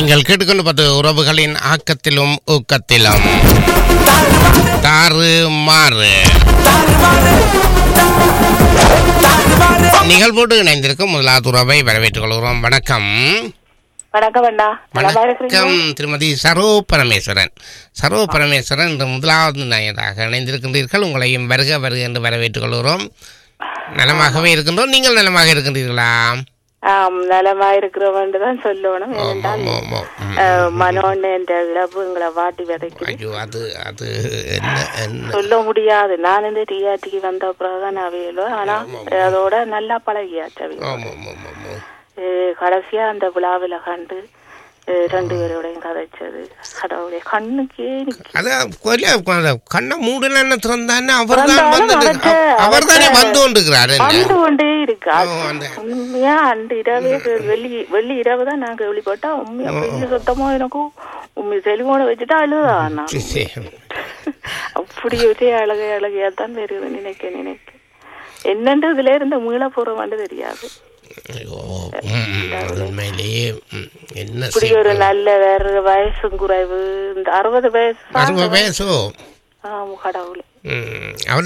நீங்கள் கேட்டுக்கொண்டு பார்த்த உறவுகளின் ஆக்கத்திலும் ஊக்கத்திலும் தாறு மாறு நிகழ்வோடு இணைந்திருக்கும் முதலாவது உறவை வரவேற்றுக் கொள்கிறோம் வணக்கம் வணக்கம் அண்ணா நலமா இருக்கிறீங்களா? வணக்கம் திருமதி சரோ பரமேஸ்வரன் சரோ பரமேஸ்வரன் இந்த முதலாவது நாயராக இணைந்திருக்கின்றீர்கள் உங்களையும் வருக வருக என்று வரவேற்றுக் கொள்கிறோம் நலமாகவே இருக்கின்றோம் நீங்கள் நலமாக இருக்கின்றீர்களா ஆம் நலமா இருக்கிறவன் தான் சொல்லணும் ஆமாம் ஏனென்றால் ஆமாம் ம். அஹ், மனோன்னு என்ற இழப்பு எங்களை வாட்டி விதைக்குது ஐயோ அது அது என்ன என்ன சொல்ல முடியாது நான் இந்த டிஆர்டிக்கு வந்த பிறகுதான் அவையிலோ ஆனா அதோட நல்லா பழகியாச்சு அவையில. ஆமாம் ஆமாம் ஆமாம் அஹ், கடைசியா அந்த விழாவில கண்டு அஹ், ரெண்டு பேரோடையும் கதைச்சது கடவுளே கண்ணுக்கே நிக்க- அதான் கொல்ல கொல்ல- கண்ணை மூடலன்னு திறந்தானே அவர் தான் திறந்தாலும் வந்து அவர்ட்ட- அவர் தானே அவர்ட்ட- வந்து கொண்டிருக்கிறாரு வந்து கொண்டே இருக்கு ஓ, அந்த- உண்மையா அந்த இரவே வெள்ளி வெள்ளி இரவு தான் நான் கேள்விப்பட்டா உண்மையா பெரிய சுத்தமா எனக்கும் உண்மை செல்போனை வச்சுட்டா அழுதா நான் அப்படி ஒரே அழகை அழகையா தான் தெரியுது நினைக்க நினைக்க என்னண்டு இதுல இருந்து மீள போறோம்னு தெரியாது ஐயோ, ம், உண்மையிலேயே ம், என்ன இப்படி ஒரு செய்வது? நல்ல வேற வயசும் குறைவு இந்த அறுபது வயசு அறுபது வயசோ ஆமா கடவுளே ம், அவர்